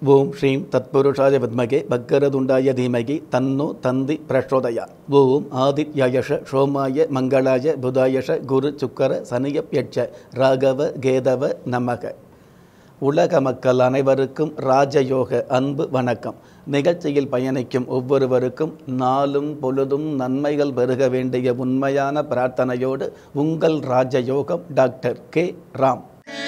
ஓம் ஸ்ரீம் தத்புருஷாய வித்மகே பக்கரதுண்டாய தீமகி தன்னோ தந்தி பிரச்சோதயா ஓம் ஆதித்யாயஷ சோமாய மங்களாய புதாயஷ குரு சுக்கர சனியப்யட்ச ராகவ கேதவ நமக உலக மக்கள் அனைவருக்கும் ராஜயோக அன்பு வணக்கம் நிகழ்ச்சியில் பயணிக்கும் ஒவ்வொருவருக்கும் நாளும் பொழுதும் நன்மைகள் பெருக வேண்டிய உண்மையான பிரார்த்தனையோடு உங்கள் ராஜயோகம் டாக்டர் கே ராம்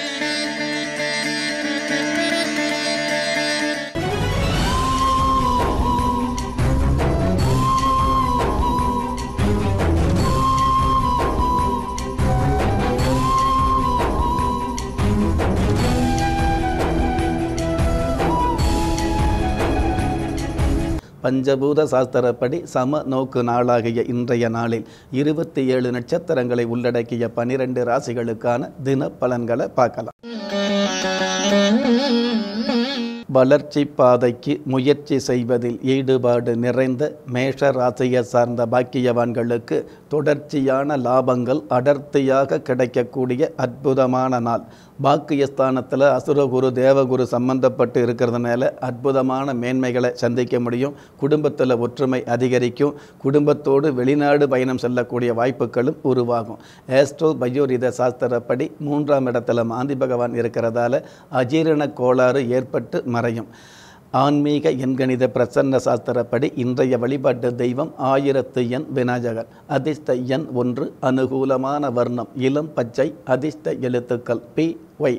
பஞ்சபூத சாஸ்திரப்படி சம நோக்கு நாளாகிய இன்றைய நாளில் இருபத்தி ஏழு நட்சத்திரங்களை உள்ளடக்கிய பனிரெண்டு ராசிகளுக்கான தின பலன்களை பார்க்கலாம் வளர்ச்சி பாதைக்கு முயற்சி செய்வதில் ஈடுபாடு நிறைந்த மேஷ ராசியை சார்ந்த பாக்கியவான்களுக்கு தொடர்ச்சியான லாபங்கள் அடர்த்தியாக கிடைக்கக்கூடிய அற்புதமான நாள் பாக்கியஸ்தானத்தில் அசுரகுரு தேவகுரு சம்பந்தப்பட்டு இருக்கிறதுனால அற்புதமான மேன்மைகளை சந்திக்க முடியும் குடும்பத்தில் ஒற்றுமை அதிகரிக்கும் குடும்பத்தோடு வெளிநாடு பயணம் செல்லக்கூடிய வாய்ப்புகளும் உருவாகும் ஏஸ்ட்ரோ பயோரித சாஸ்திரப்படி மூன்றாம் இடத்துல மாந்தி பகவான் இருக்கிறதால அஜீரண கோளாறு ஏற்பட்டு மறையும் ஆன்மீக எண்கணித பிரசன்ன சாஸ்திரப்படி இன்றைய வழிபாட்டு தெய்வம் ஆயிரத்து எண் விநாயகர் அதிர்ஷ்ட எண் ஒன்று அனுகூலமான வர்ணம் இளம் பச்சை அதிர்ஷ்ட எழுத்துக்கள் பி ஒய்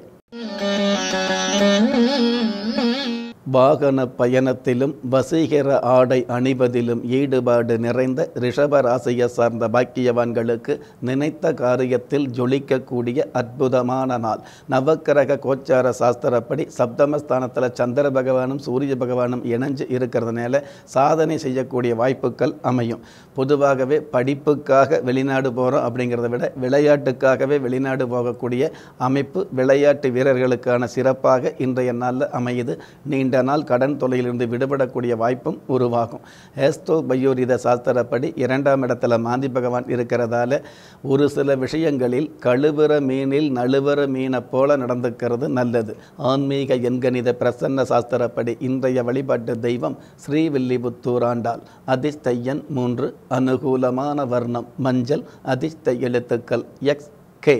வாகன பயணத்திலும் வசீகர ஆடை அணிவதிலும் ஈடுபாடு நிறைந்த ரிஷப ராசியை சார்ந்த பாக்கியவான்களுக்கு நினைத்த காரியத்தில் ஜொலிக்கக்கூடிய அற்புதமான நாள் நவக்கிரக கோச்சார சாஸ்திரப்படி சப்தமஸ்தானத்தில் சந்திர பகவானும் சூரிய பகவானும் இணைஞ்சு இருக்கிறதுனால சாதனை செய்யக்கூடிய வாய்ப்புகள் அமையும் பொதுவாகவே படிப்புக்காக வெளிநாடு போகிறோம் அப்படிங்கிறத விட விளையாட்டுக்காகவே வெளிநாடு போகக்கூடிய அமைப்பு விளையாட்டு வீரர்களுக்கான சிறப்பாக இன்றைய நாளில் அமையுது நீண்ட நாள் கடன் தொலையிலிருந்து விடுபடக்கூடிய வாய்ப்பும் உருவாகும் ஏஸ்தோ பயோரித சாஸ்திரப்படி இரண்டாம் இடத்துல மாந்தி பகவான் இருக்கிறதால ஒரு சில விஷயங்களில் கழுவுற மீனில் நழுவுற மீனை போல நடந்துக்கிறது நல்லது ஆன்மீக எண்கணித பிரசன்ன சாஸ்திரப்படி இன்றைய வழிபாட்டு தெய்வம் ஸ்ரீவில்லிபுத்தூர் ஆண்டாள் அதிர்ஷ்ட எண் மூன்று அனுகூலமான வர்ணம் மஞ்சள் அதிர்ஷ்ட எழுத்துக்கள் எக்ஸ் கே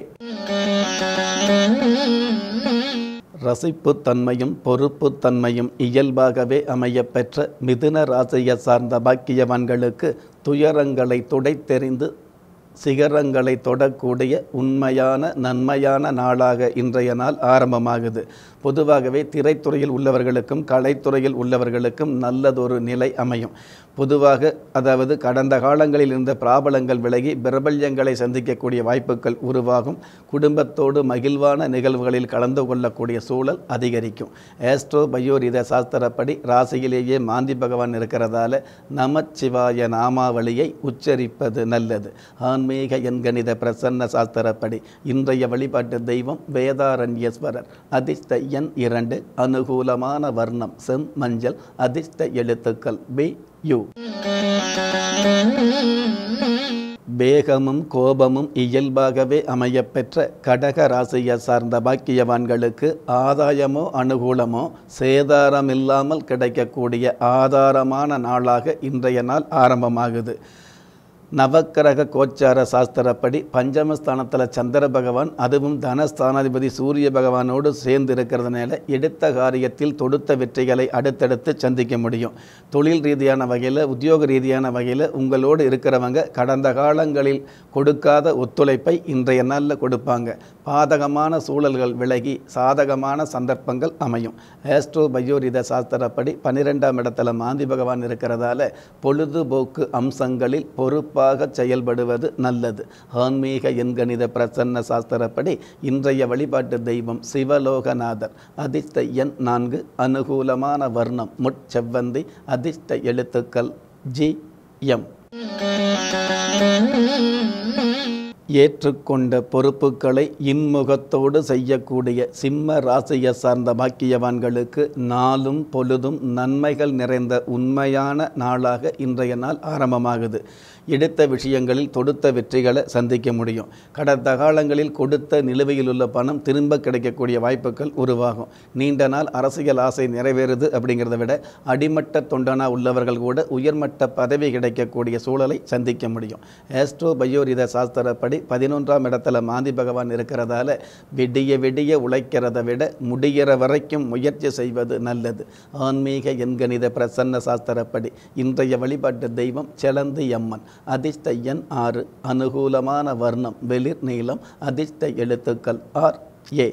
ரசிப்புத்தன்மையும் பொறுப்புத்தன்மையும் இயல்பாகவே அமையப்பெற்ற மிதுன ராசியை சார்ந்த பாக்கியவான்களுக்கு துயரங்களை துடைத்தெறிந்து சிகரங்களை தொடக்கூடிய உண்மையான நன்மையான நாளாக இன்றைய நாள் ஆரம்பமாகுது பொதுவாகவே திரைத்துறையில் உள்ளவர்களுக்கும் கலைத்துறையில் உள்ளவர்களுக்கும் நல்லதொரு நிலை அமையும் பொதுவாக அதாவது கடந்த காலங்களில் இருந்த பிராபலங்கள் விலகி பிரபல்யங்களை சந்திக்கக்கூடிய வாய்ப்புகள் உருவாகும் குடும்பத்தோடு மகிழ்வான நிகழ்வுகளில் கலந்து கொள்ளக்கூடிய சூழல் அதிகரிக்கும் ஏஸ்ட்ரோ பயோரித சாஸ்திரப்படி ராசியிலேயே மாந்தி பகவான் இருக்கிறதால நமச்சிவாய நாமாவளியை உச்சரிப்பது நல்லது ஆன்மீக எண்கணித பிரசன்ன சாஸ்திரப்படி இன்றைய வழிபாட்டு தெய்வம் வேதாரண்யேஸ்வரர் அதிர்ஷ்ட எண் இரண்டு அனுகூலமான வர்ணம் செம் மஞ்சள் அதிர்ஷ்ட எழுத்துக்கள் பி யு வேகமும் கோபமும் இயல்பாகவே அமையப்பெற்ற கடக ராசியை சார்ந்த பாக்கியவான்களுக்கு ஆதாயமோ அனுகூலமோ சேதாரமில்லாமல் கிடைக்கக்கூடிய ஆதாரமான நாளாக இன்றைய நாள் ஆரம்பமாகுது நவக்கிரக கோச்சார சாஸ்திரப்படி பஞ்சமஸ்தானத்தில் சந்திர பகவான் அதுவும் தனஸ்தானாதிபதி சூரிய பகவானோடு சேர்ந்து இருக்கிறதுனால எடுத்த காரியத்தில் தொடுத்த வெற்றிகளை அடுத்தடுத்து சந்திக்க முடியும் தொழில் ரீதியான வகையில் உத்தியோக ரீதியான வகையில் உங்களோடு இருக்கிறவங்க கடந்த காலங்களில் கொடுக்காத ஒத்துழைப்பை இன்றைய நாளில் கொடுப்பாங்க பாதகமான சூழல்கள் விலகி சாதகமான சந்தர்ப்பங்கள் அமையும் ஏஸ்ட்ரோ பயோரித சாஸ்திரப்படி பன்னிரெண்டாம் இடத்துல மாந்தி பகவான் இருக்கிறதால பொழுதுபோக்கு அம்சங்களில் பொறுப்பாக செயல்படுவது நல்லது ஆன்மீக எண்கணித பிரசன்ன சாஸ்திரப்படி இன்றைய வழிபாட்டு தெய்வம் சிவலோகநாதர் அதிர்ஷ்ட எண் நான்கு அனுகூலமான வர்ணம் முட்செவ்வந்தி அதிர்ஷ்ட எழுத்துக்கள் ஜி எம் ஏற்றுக்கொண்ட பொறுப்புகளை இன்முகத்தோடு செய்யக்கூடிய சிம்ம ராசியை சார்ந்த பாக்கியவான்களுக்கு நாளும் பொழுதும் நன்மைகள் நிறைந்த உண்மையான நாளாக இன்றைய நாள் ஆரம்பமாகுது எடுத்த விஷயங்களில் தொடுத்த வெற்றிகளை சந்திக்க முடியும் கடந்த காலங்களில் கொடுத்த நிலுவையில் உள்ள பணம் திரும்ப கிடைக்கக்கூடிய வாய்ப்புகள் உருவாகும் நீண்ட நாள் அரசியல் ஆசை நிறைவேறுது அப்படிங்கிறத விட அடிமட்ட தொண்டனா உள்ளவர்கள் கூட உயர்மட்ட பதவி கிடைக்கக்கூடிய சூழலை சந்திக்க முடியும் ஆஸ்ட்ரோ பயோரித சாஸ்திரப்படி பதினொன்றாம் இடத்துல மாந்தி பகவான் இருக்கிறதால விடிய விடிய உழைக்கிறத விட முடிகிற வரைக்கும் முயற்சி செய்வது நல்லது ஆன்மீக எண்கணித பிரசன்ன சாஸ்திரப்படி இன்றைய வழிபாட்டு தெய்வம் செலந்தி அம்மன் அதிர்ஷ்ட எண் ஆறு அனுகூலமான வர்ணம் வெளிர் நீளம் அதிர்ஷ்ட எழுத்துக்கள் ஆர் ஏ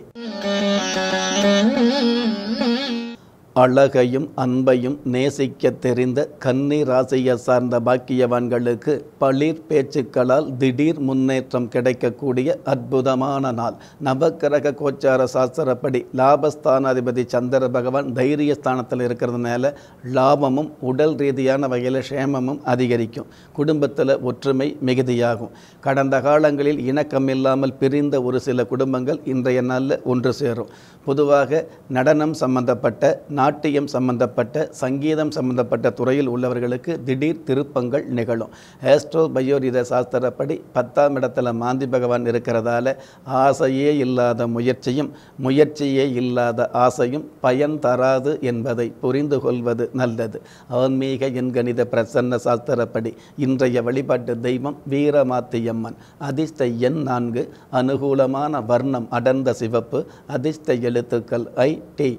அழகையும் அன்பையும் நேசிக்க தெரிந்த கன்னி ராசியை சார்ந்த பாக்கியவான்களுக்கு பளிர் பேச்சுக்களால் திடீர் முன்னேற்றம் கிடைக்கக்கூடிய அற்புதமான நாள் நவக்கிரக கோச்சார சாஸ்திரப்படி லாபஸ்தானாதிபதி சந்திர பகவான் தைரிய ஸ்தானத்தில் இருக்கிறதுனால லாபமும் உடல் ரீதியான வகையில் சேமமும் அதிகரிக்கும் குடும்பத்தில் ஒற்றுமை மிகுதியாகும் கடந்த காலங்களில் இணக்கம் இல்லாமல் பிரிந்த ஒரு சில குடும்பங்கள் இன்றைய நாளில் ஒன்று சேரும் பொதுவாக நடனம் சம்பந்தப்பட்ட நாட்டியம் சம்பந்தப்பட்ட சங்கீதம் சம்பந்தப்பட்ட துறையில் உள்ளவர்களுக்கு திடீர் திருப்பங்கள் நிகழும் ஆஸ்ட்ரோ பயோரித சாஸ்திரப்படி பத்தாம் இடத்துல மாந்தி பகவான் இருக்கிறதால ஆசையே இல்லாத முயற்சியும் முயற்சியே இல்லாத ஆசையும் பயன் தராது என்பதை புரிந்து கொள்வது நல்லது ஆன்மீக எண்கணித பிரசன்ன சாஸ்திரப்படி இன்றைய வழிபாட்டு தெய்வம் வீரமாத்தியம்மன் அதிர்ஷ்ட எண் நான்கு அனுகூலமான வர்ணம் அடர்ந்த சிவப்பு அதிர்ஷ்ட எழுத்துக்கள் ஐ டி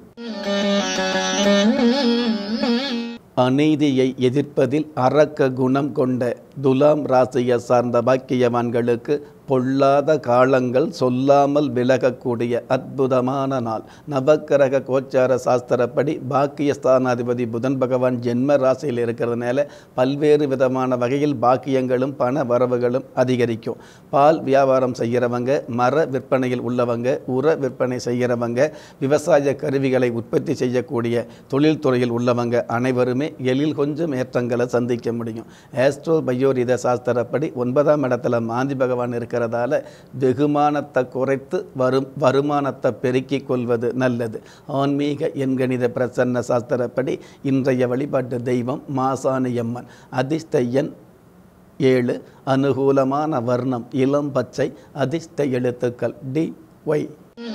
அநீதியை எதிர்ப்பதில் அரக்க குணம் கொண்ட துலாம் ராசியை சார்ந்த பாக்கியவான்களுக்கு பொல்லாத காலங்கள் சொல்லாமல் விலகக்கூடிய அற்புதமான நாள் நவக்கிரக கோச்சார சாஸ்திரப்படி பாக்கியஸ்தானாதிபதி புதன் பகவான் ஜென்ம ராசியில் இருக்கிறதுனால பல்வேறு விதமான வகையில் பாக்கியங்களும் பண வரவுகளும் அதிகரிக்கும் பால் வியாபாரம் செய்கிறவங்க மர விற்பனையில் உள்ளவங்க உர விற்பனை செய்கிறவங்க விவசாய கருவிகளை உற்பத்தி செய்யக்கூடிய தொழில்துறையில் உள்ளவங்க அனைவருமே எழில் கொஞ்சம் ஏற்றங்களை சந்திக்க முடியும் ஆஸ்ட்ரோ பயோரித சாஸ்திரப்படி ஒன்பதாம் இடத்துல மாந்தி பகவான் இருக்கிறதால வெகுமானத்தை குறைத்து வரும் வருமானத்தை பெருக்கிக் கொள்வது நல்லது ஆன்மீக எண்கணித பிரசன்ன சாஸ்திரப்படி இன்றைய வழிபாட்டு தெய்வம் மாசாணியம்மன் அதிர்ஷ்ட எண் ஏழு அனுகூலமான வர்ணம் இளம் பச்சை அதிர்ஷ்ட எழுத்துக்கள் டி ஒய்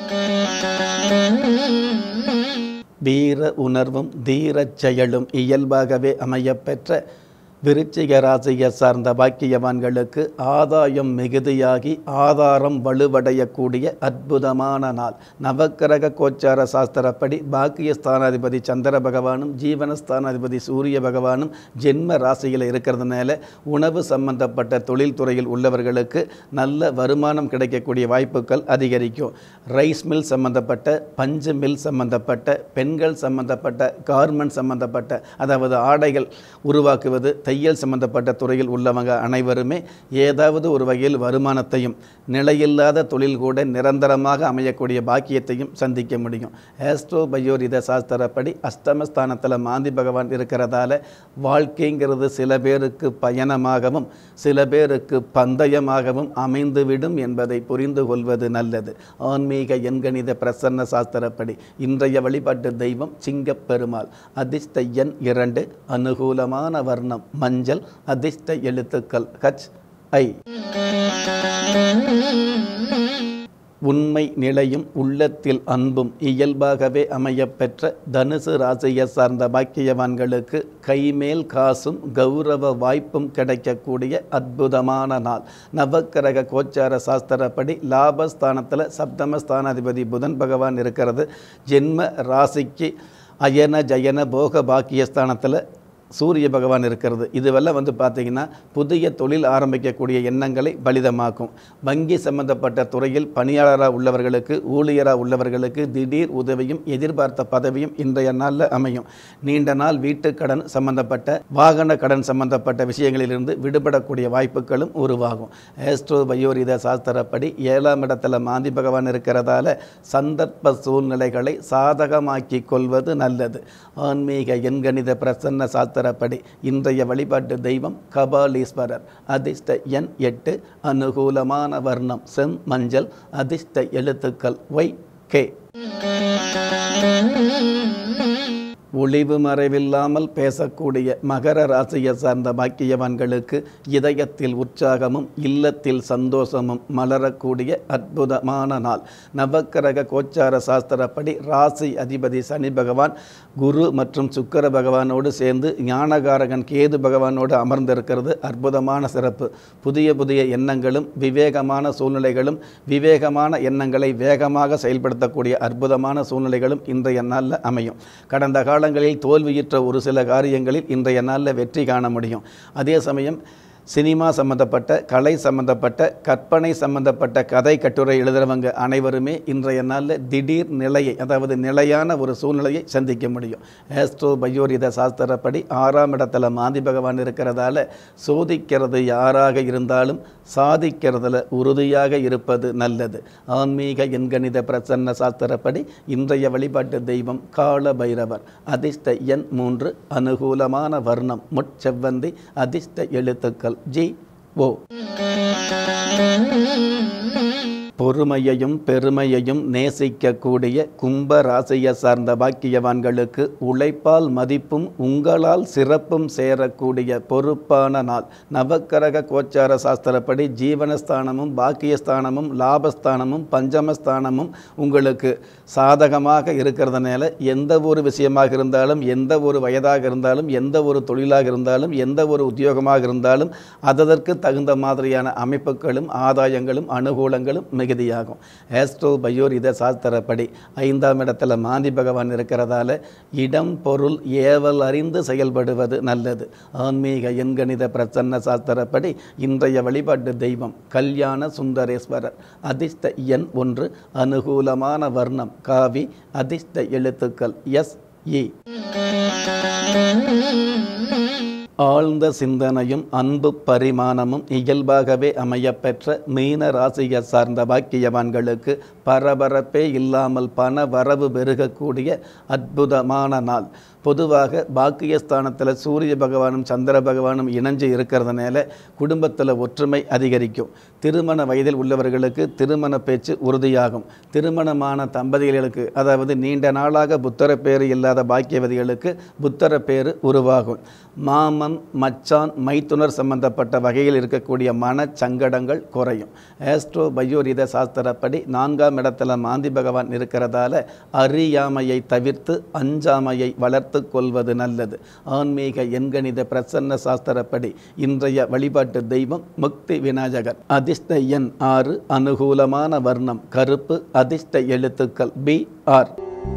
வீர உணர்வும் தீரச் செயலும் இயல்பாகவே அமையப்பெற்ற விருச்சிக ராசியை சார்ந்த பாக்கியவான்களுக்கு ஆதாயம் மிகுதியாகி ஆதாரம் வலுவடையக்கூடிய அற்புதமான நாள் நவக்கிரக கோச்சார சாஸ்திரப்படி பாக்கிய ஸ்தானாதிபதி சந்திர பகவானும் ஜீவன ஸ்தானாதிபதி சூரிய பகவானும் ஜென்ம ராசியில் இருக்கிறதுனால உணவு சம்பந்தப்பட்ட தொழில்துறையில் உள்ளவர்களுக்கு நல்ல வருமானம் கிடைக்கக்கூடிய வாய்ப்புகள் அதிகரிக்கும் ரைஸ் மில் சம்பந்தப்பட்ட பஞ்சு மில் சம்பந்தப்பட்ட பெண்கள் சம்பந்தப்பட்ட கார்மெண்ட் சம்பந்தப்பட்ட அதாவது ஆடைகள் உருவாக்குவது தையல் சம்பந்தப்பட்ட துறையில் உள்ளவங்க அனைவருமே ஏதாவது ஒரு வகையில் வருமானத்தையும் நிலையில்லாத தொழில் கூட நிரந்தரமாக அமையக்கூடிய பாக்கியத்தையும் சந்திக்க முடியும் ஆஸ்ட்ரோ பயோரித சாஸ்திரப்படி அஷ்டமஸ்தானத்தில் மாந்தி பகவான் இருக்கிறதால வாழ்க்கைங்கிறது சில பேருக்கு பயணமாகவும் சில பேருக்கு பந்தயமாகவும் அமைந்துவிடும் என்பதை புரிந்து கொள்வது நல்லது ஆன்மீக எண்கணித பிரசன்ன சாஸ்திரப்படி இன்றைய வழிபாட்டு தெய்வம் சிங்கப்பெருமாள் அதிர்ஷ்ட எண் இரண்டு அனுகூலமான வர்ணம் மஞ்சள் அதிர்ஷ்ட எழுத்துக்கள் ஹச் ஐ உண்மை நிலையும் உள்ளத்தில் அன்பும் இயல்பாகவே அமையப்பெற்ற தனுசு ராசியை சார்ந்த பாக்கியவான்களுக்கு கைமேல் காசும் கௌரவ வாய்ப்பும் கிடைக்கக்கூடிய அற்புதமான நாள் நவக்கிரக கோச்சார சாஸ்திரப்படி லாபஸ்தானத்தில் சப்தமஸ்தானாதிபதி புதன் பகவான் இருக்கிறது ஜென்ம ராசிக்கு அயன ஜயன போக பாக்கியஸ்தானத்தில் சூரிய பகவான் இருக்கிறது இதுவெல்லாம் வந்து பார்த்திங்கன்னா புதிய தொழில் ஆரம்பிக்கக்கூடிய எண்ணங்களை பலிதமாக்கும் வங்கி சம்பந்தப்பட்ட துறையில் பணியாளராக உள்ளவர்களுக்கு ஊழியராக உள்ளவர்களுக்கு திடீர் உதவியும் எதிர்பார்த்த பதவியும் இன்றைய நாளில் அமையும் நீண்ட நாள் வீட்டு கடன் சம்பந்தப்பட்ட வாகன கடன் சம்பந்தப்பட்ட விஷயங்களிலிருந்து விடுபடக்கூடிய வாய்ப்புகளும் உருவாகும் ஏஸ்ட்ரோ பயோரித சாஸ்திரப்படி ஏழாம் இடத்துல மாந்தி பகவான் இருக்கிறதால சந்தர்ப்ப சூழ்நிலைகளை சாதகமாக்கி கொள்வது நல்லது ஆன்மீக எண்கணித பிரசன்ன சாஸ்திரப்படி இன்றைய வழிபாட்டு தெய்வம் கபாலீஸ்வரர் அதிர்ஷ்ட எண் எட்டு அனுகூலமான வர்ணம் செம் மஞ்சள் அதிர்ஷ்ட எழுத்துக்கள் ஒய் கே ஒளிவு மறைவில்லாமல் பேசக்கூடிய மகர ராசியை சார்ந்த பாக்கியவான்களுக்கு இதயத்தில் உற்சாகமும் இல்லத்தில் சந்தோஷமும் மலரக்கூடிய அற்புதமான நாள் நவக்கிரக கோச்சார சாஸ்திரப்படி ராசி அதிபதி சனி பகவான் குரு மற்றும் சுக்கர பகவானோடு சேர்ந்து ஞானகாரகன் கேது பகவானோடு அமர்ந்திருக்கிறது அற்புதமான சிறப்பு புதிய புதிய எண்ணங்களும் விவேகமான சூழ்நிலைகளும் விவேகமான எண்ணங்களை வேகமாக செயல்படுத்தக்கூடிய அற்புதமான சூழ்நிலைகளும் இன்றைய நாளில் அமையும் கடந்த காலங்களில் தோல்வியுற்ற ஒரு சில காரியங்களில் இன்றைய நாளில் வெற்றி காண முடியும் அதே சமயம் சினிமா சம்மந்தப்பட்ட கலை சம்மந்தப்பட்ட கற்பனை சம்மந்தப்பட்ட கதை கட்டுரை எழுதுகிறவங்க அனைவருமே இன்றைய நாளில் திடீர் நிலையை அதாவது நிலையான ஒரு சூழ்நிலையை சந்திக்க முடியும் ஆஸ்ட்ரோ பயோரித சாஸ்திரப்படி ஆறாம் இடத்துல மாந்தி பகவான் இருக்கிறதால சோதிக்கிறது யாராக இருந்தாலும் சாதிக்கிறதுல உறுதியாக இருப்பது நல்லது ஆன்மீக எண்கணித பிரசன்ன சாஸ்திரப்படி இன்றைய வழிபாட்டு தெய்வம் கால பைரவர் அதிர்ஷ்ட எண் மூன்று அனுகூலமான வர்ணம் முட்செவ்வந்தி அதிர்ஷ்ட எழுத்துக்கள் ஜி ஓ பொறுமையையும் பெருமையையும் நேசிக்கக்கூடிய கும்ப ராசியை சார்ந்த பாக்கியவான்களுக்கு உழைப்பால் மதிப்பும் உங்களால் சிறப்பும் சேரக்கூடிய பொறுப்பான நாள் நவக்கரக கோச்சார சாஸ்திரப்படி ஜீவனஸ்தானமும் பாக்கியஸ்தானமும் லாபஸ்தானமும் பஞ்சமஸ்தானமும் உங்களுக்கு சாதகமாக இருக்கிறதுனால எந்த ஒரு விஷயமாக இருந்தாலும் எந்த ஒரு வயதாக இருந்தாலும் எந்த ஒரு தொழிலாக இருந்தாலும் எந்த ஒரு உத்தியோகமாக இருந்தாலும் அதற்கு தகுந்த மாதிரியான அமைப்புகளும் ஆதாயங்களும் அனுகூலங்களும் மிகுதியாகும் ஆஸ்ட்ரோ பயோர் இத சாஸ்திரப்படி ஐந்தாம் இடத்துல மாந்தி பகவான் இருக்கிறதால இடம் பொருள் ஏவல் அறிந்து செயல்படுவது நல்லது ஆன்மீக எண்கணித பிரசன்ன சாஸ்திரப்படி இன்றைய வழிபாட்டு தெய்வம் கல்யாண சுந்தரேஸ்வரர் அதிர்ஷ்ட எண் ஒன்று அனுகூலமான வர்ணம் காவி அதிர்ஷ்ட எழுத்துக்கள் எஸ் இ ஆழ்ந்த சிந்தனையும் அன்பு பரிமாணமும் இயல்பாகவே அமையப்பெற்ற மீன ராசியை சார்ந்த பாக்கியவான்களுக்கு பரபரப்பே இல்லாமல் பண வரவு பெருகக்கூடிய அற்புதமான நாள் பொதுவாக பாக்கியஸ்தானத்தில் சூரிய பகவானும் சந்திர பகவானும் இணைஞ்சு இருக்கிறதுனால குடும்பத்தில் ஒற்றுமை அதிகரிக்கும் திருமண வயதில் உள்ளவர்களுக்கு திருமண பேச்சு உறுதியாகும் திருமணமான தம்பதிகளுக்கு அதாவது நீண்ட நாளாக புத்தர பேறு இல்லாத பாக்கியவதிகளுக்கு புத்தர பேறு உருவாகும் மாமன் மச்சான் மைத்துனர் சம்பந்தப்பட்ட வகையில் இருக்கக்கூடிய மனச்சங்கடங்கள் குறையும் ஆஸ்ட்ரோ பயோரித சாஸ்திரப்படி நான்காம் இடத்துல மாந்தி பகவான் இருக்கிறதால அறியாமையை தவிர்த்து அஞ்சாமையை வளர்த்து கொள்வது நல்லது ஆன்மீக எண்கணித பிரசன்ன சாஸ்திரப்படி இன்றைய வழிபாட்டு தெய்வம் முக்தி விநாயகர் அதிர்ஷ்ட எண் ஆறு அனுகூலமான வர்ணம் கருப்பு அதிர்ஷ்ட எழுத்துக்கள் பி ஆர்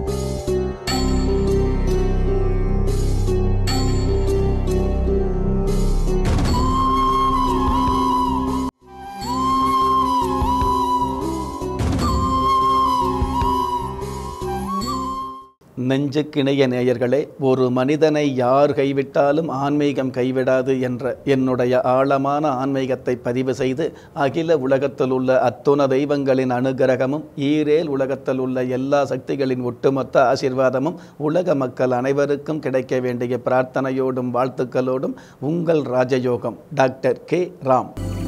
நெஞ்சுக்கிணைய நேயர்களே ஒரு மனிதனை யார் கைவிட்டாலும் ஆன்மீகம் கைவிடாது என்ற என்னுடைய ஆழமான ஆன்மீகத்தை பதிவு செய்து அகில உலகத்தில் உள்ள அத்துண தெய்வங்களின் அனுகிரகமும் ஈரேல் உலகத்தில் உள்ள எல்லா சக்திகளின் ஒட்டுமொத்த ஆசிர்வாதமும் உலக மக்கள் அனைவருக்கும் கிடைக்க வேண்டிய பிரார்த்தனையோடும் வாழ்த்துக்களோடும் உங்கள் ராஜயோகம் டாக்டர் கே ராம்